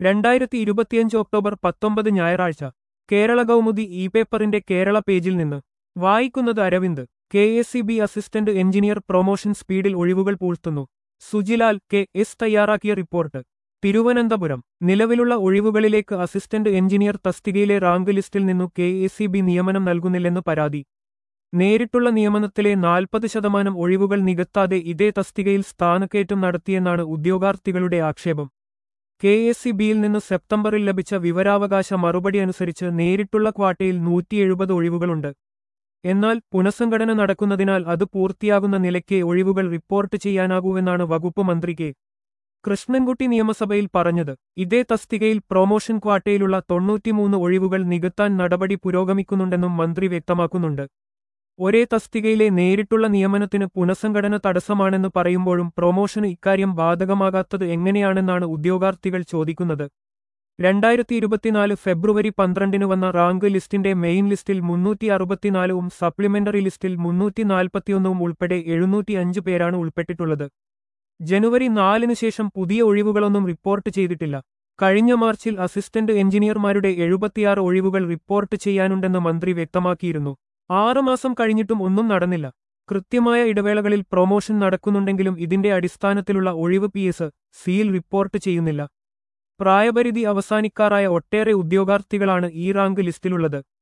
രണ്ടായിരത്തി ഇരുപത്തിയഞ്ച് ഒക്ടോബർ പത്തൊമ്പത് ഞായറാഴ്ച കേരള കൗമുദി ഇ പേപ്പറിന്റെ കേരള പേജിൽ നിന്ന് വായിക്കുന്നത് Aravind K S C B assistant engineer promotion സ്പീഡിൽ ഒഴിവുകൾ പൂഴ്ത്തുന്നു സുജിലാൽ കെ എസ് തയ്യാറാക്കിയ റിപ്പോർട്ട് തിരുവനന്തപുരം നിലവിലുള്ള ഒഴിവുകളിലേക്ക് അസിസ്റ്റന്റ് എഞ്ചിനീയർ തസ്തികയിലെ റാങ്ക് ലിസ്റ്റിൽ നിന്നു കെ എസ് സി ബി നിയമനം നൽകുന്നില്ലെന്ന് പരാതി നേരിട്ടുള്ള നിയമനത്തിലെ നാൽപ്പത് ശതമാനം ഒഴിവുകൾ നികത്താതെ ഇതേ തസ്തികയിൽ സ്ഥാനക്കയറ്റം നടത്തിയെന്നാണ് ഉദ്യോഗാർത്ഥികളുടെ ആക്ഷേപം കെ എസ് സി ബിയിൽ നിന്ന് സെപ്റ്റംബറിൽ ലഭിച്ച വിവരാവകാശ മറുപടി അനുസരിച്ച് നേരിട്ടുള്ള ക്വാട്ടയിൽ നൂറ്റി എഴുപത് ഒഴിവുകളുണ്ട് എന്നാൽ പുനഃസംഘടന നടക്കുന്നതിനാൽ അത് പൂർത്തിയാകുന്ന നിലയ്ക്ക് ഒഴിവുകൾ റിപ്പോർട്ട് ചെയ്യാനാകൂവെന്നാണ് വകുപ്പ് മന്ത്രി കെ കൃഷ്ണൻകുട്ടി നിയമസഭയിൽ പറഞ്ഞത് ഇതേ തസ്തികയിൽ പ്രൊമോഷൻ ക്വാട്ടയിലുള്ള തൊണ്ണൂറ്റിമൂന്ന് ഒഴിവുകൾ നികത്താൻ നടപടി പുരോഗമിക്കുന്നുണ്ടെന്നും മന്ത്രി വ്യക്തമാക്കുന്നുണ്ട് ഒരേ തസ്തികയിലെ നേരിട്ടുള്ള നിയമനത്തിന് പുനഃസംഘടന തടസ്സമാണെന്ന് പറയുമ്പോഴും പ്രൊമോഷന് ഇക്കാര്യം ബാധകമാകാത്തത് എങ്ങനെയാണെന്നാണ് ഉദ്യോഗാർത്ഥികൾ ചോദിക്കുന്നത് രണ്ടായിരത്തി ഇരുപത്തിനാല് ഫെബ്രുവരി പന്ത്രണ്ടിന് വന്ന റാങ്ക് ലിസ്റ്റിന്റെ മെയിൻ ലിസ്റ്റിൽ മുന്നൂറ്റി അറുപത്തിനാലും സപ്ലിമെന്ററി ലിസ്റ്റിൽ മുന്നൂറ്റി നാൽപ്പത്തിയൊന്നും ഉൾപ്പെടെ എഴുന്നൂറ്റി അഞ്ച് പേരാണ് ഉൾപ്പെട്ടിട്ടുള്ളത് ജനുവരി നാലിന് ശേഷം പുതിയ ഒഴിവുകളൊന്നും റിപ്പോർട്ട് ചെയ്തിട്ടില്ല കഴിഞ്ഞ മാർച്ചിൽ അസിസ്റ്റന്റ് എഞ്ചിനീയർമാരുടെ എഴുപത്തിയാറ് ഒഴിവുകൾ റിപ്പോർട്ട് ചെയ്യാനുണ്ടെന്ന് മന്ത്രി വ്യക്തമാക്കിയിരുന്നു ആറുമാസം കഴിഞ്ഞിട്ടും ഒന്നും നടന്നില്ല കൃത്യമായ ഇടവേളകളിൽ പ്രൊമോഷൻ നടക്കുന്നുണ്ടെങ്കിലും ഇതിന്റെ അടിസ്ഥാനത്തിലുള്ള ഒഴിവ് പി എസ് സിയിൽ റിപ്പോർട്ട് ചെയ്യുന്നില്ല പ്രായപരിധി അവസാനിക്കാറായ ഒട്ടേറെ ഉദ്യോഗാർത്ഥികളാണ് ഈ റാങ്ക് ലിസ്റ്റിലുള്ളത്